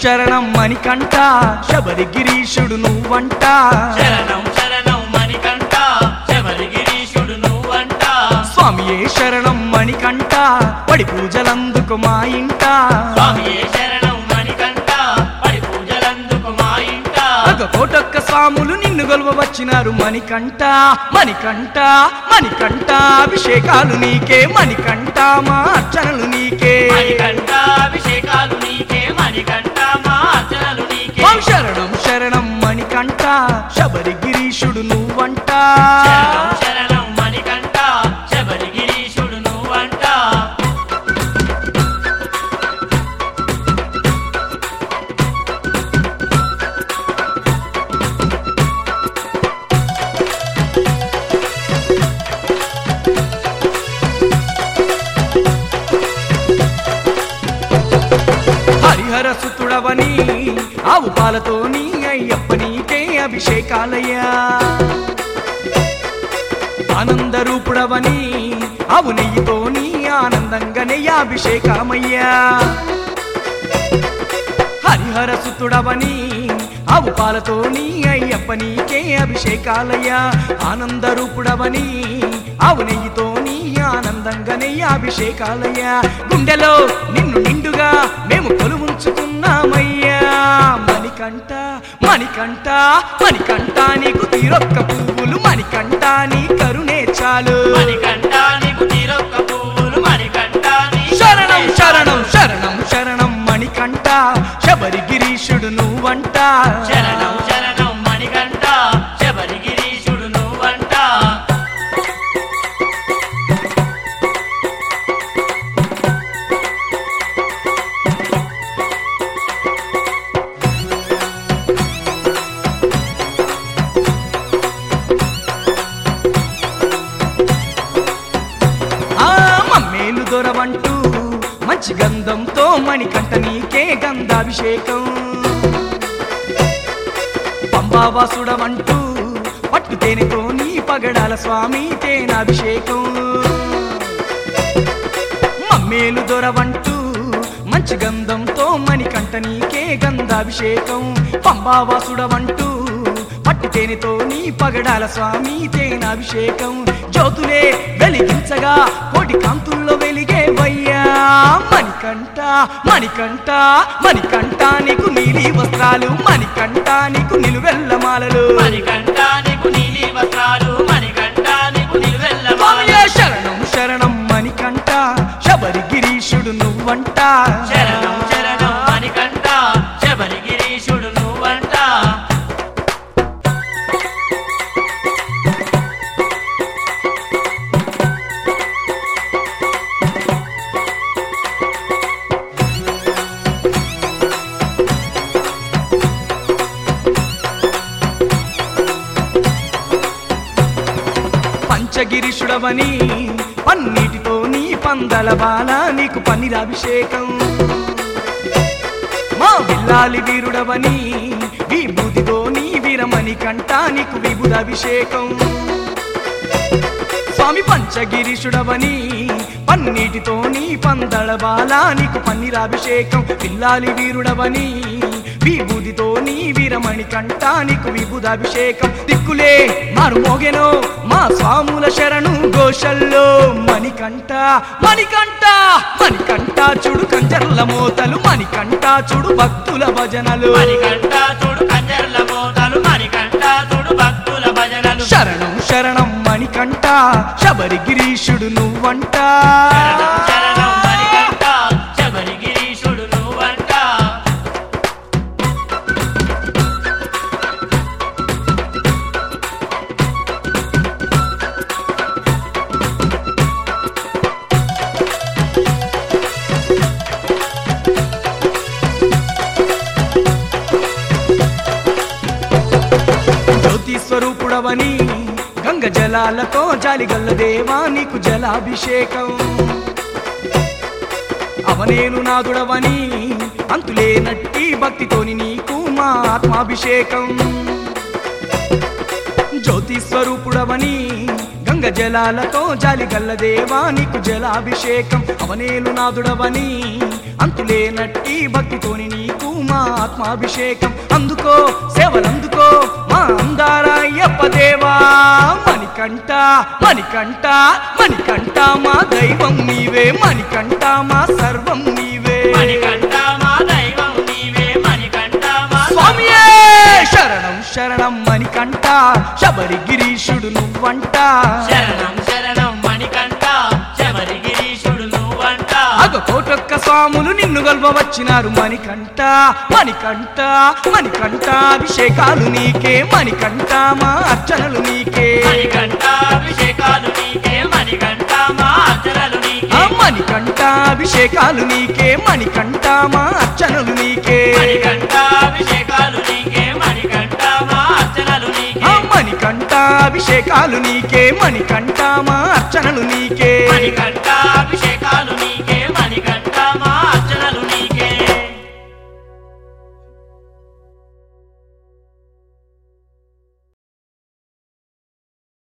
శరణం మణికంఠ శబరి గిరీషుడు నువ్వంట శరణం శరణం మణికంఠ శబరిగిరీశుడు నువ్వంట స్వామియే శరణం మణికంఠ పడి పూజలందుకు మా ఇంట స్వామియే శరణం మణికంఠ పడి పూజలందుకు మా ఇంట ఒక కోటొక్క స్వాములు నిన్ను గొలవ వచ్చినారు మణికంఠ మణికంఠ మణికంఠ అభిషేకాలు నీకే మణికంఠ మా అర్చనలు నీకే మణికంఠ అభిషేకాలు నీకే మణికంఠ మా అర్చనలు నీకే ఓం శరణం శరణం మణికంఠ శబరి గిరీషుడు నువ్వంట శరణం శరణం మణికంఠ శబరిగిరీశుడు నువ్వంట హరిహర సుతుడవని ఆవు పాలతో నీ అయ్యప్ప నీకే అభిషేకాలయ్యా ఆనంద రూపుడవని ఆవు నెయ్యితో నీ ఆనందంగా నెయ్యాభిషేకమయ్యా హరిహర సుతుడవని ఆవు పాలతో నీ అయ్యప్ప నీకే అభిషేకాలయ్యా ఆనంద రూపుడవని ఆవు నెయ్యితో నీ ఆనందంగా నెయ్యాభిషేకాలయ్యా గుండెలో నిన్ను నిండుగా మేము కొలువుంచుకున్నామయ్యా మణికంఠ మణికంఠ మణికంఠ నీకు తీరొక్క పువ్వులు మణికంఠ నీ కరుణే చాలు మణికంఠ నీకు తీరొక్క పువ్వులు మణికంఠ నీ శరణం శరణం శరణం శరణం మణికంఠ శబరి గిరీషుడు నువ్వంట శరణం శరణం మణికంఠ శబరిగిరీశుడు నువ్వంట ఆ మమ్మేలు దొరవంటూ మంచి గంధంతో మణికంఠ నీకే గంధాభిషేకం పంబావాసుడవంటూ పట్టు తేనెతో నీ పగడాల స్వామి తేనాభిషేకం మమ్మేలు దొరవంటూ మంచి గంధంతో మణికంఠ నీకే గంధాభిషేకం పంబావాసుడవంటూ పట్టు తేనెతో నీ పగడాల స్వామి తేనాభిషేకం జ్యోతులే వెలిగించగా కోటి కాంతుల్లో వెలిగే వయ్యా మణికంఠ మణికంఠ మణికంఠ నీకు నీలి వస్త్రాలు మణికంఠ నీకు నిలువెల్లమాలలు మణికంఠ నీకు నీలి వస్త్రాలు మణికంఠ నీకు నిలువెల్ల స్వామియే శరణం శరణం మణికంఠ శబరి గిరీషుడు నువ్వంట శరణం శరణం మణికంఠ శబరిగిరీశుడు నువ్వంట పంచగిరిషుడవని పన్నీటితో నీ పందల బాల నీకు పన్నీరాభిషేకం మా విల్లాలి వీరుడవని విభూతితో నీ వీరమణి కంట నీకు విభుదాభిషేకం స్వామి పంచగిరీషుడవని పన్నీటితో నీ పందళ బాల నీకు పన్నీరాభిషేకం పిల్లాలి వీరుడవని విభూతితో నీ వీరమణి కంట నీకు విభుదాభిషేకం దిక్కులే మారు మోగెనో మా స్వాముల శరణు ఘోషల్లో మణికంఠ మణికంఠ మణికంఠ చూడు కంజర్ల మోతలు మణికంఠ చూడు భక్తుల భజనలు మణికంఠ చూడు కంజర్ల మోతలు మణికంఠ చూడు భక్తుల భజనలు శరణం శరణం మణికంఠ శబరి గిరీషుడు నువ్వంట శరణం శరణం మణికంఠ శబరిగిరీశుడు నువ్వంట జ్యోతి స్వరూపుడవని గంగ జలాలతో జాలిగల్ల దేవా నీకు జలాభిషేకం అవనేను నాదుడవని అంతులేనట్టి భక్తితోని నీకు మా ఆత్మాభిషేకం జ్యోతి స్వరూపుడవని గంగ జలాలతో జాలి గల్ల దేవా నీకు జలాభిషేకం అవనేలు నాదుడవని అంతులేనట్టి భక్తితోని నీకు మా మా ఆత్మాభిషేకం అందుకో సేవలందుకో మా అందాల అయ్యప్ప దేవా మణికంఠ మణికంఠ మణికంఠ మా దైవం నీవే మణికంఠ మా సర్వం నీవే మణికంఠ మా దైవం నీవే మణికంఠ మా స్వామియే శరణం శరణం మణికంఠ శబరి గిరీషుడు నువ్వంట శరణం శరణం మణికంఠ శబరి గిరీశుడు నువ్వంట అగ కోటొక్క స్వాములు నిన్ను గల్వ వచ్చినారు మణికంఠ మణికంఠ మణికంఠ అభిషేకాలు నీకే మణికంఠ మా అర్చనలు నీకే మణికంఠ అభిషేకాలు నీకే మణికంఠ మా అర్చనలు ఆ నీకే మణికంఠ అభిషేకాలు నీకే మణికంఠ మా అర్చనలు నీకే మణికంఠ అభిషేకాలు నీకే మణికంఠ మా అర్చనలు ఆ నీకే మణికంఠ అభిషేకాలు నీకే మణికంఠ మా అర్చనలు నీకే మణికంఠ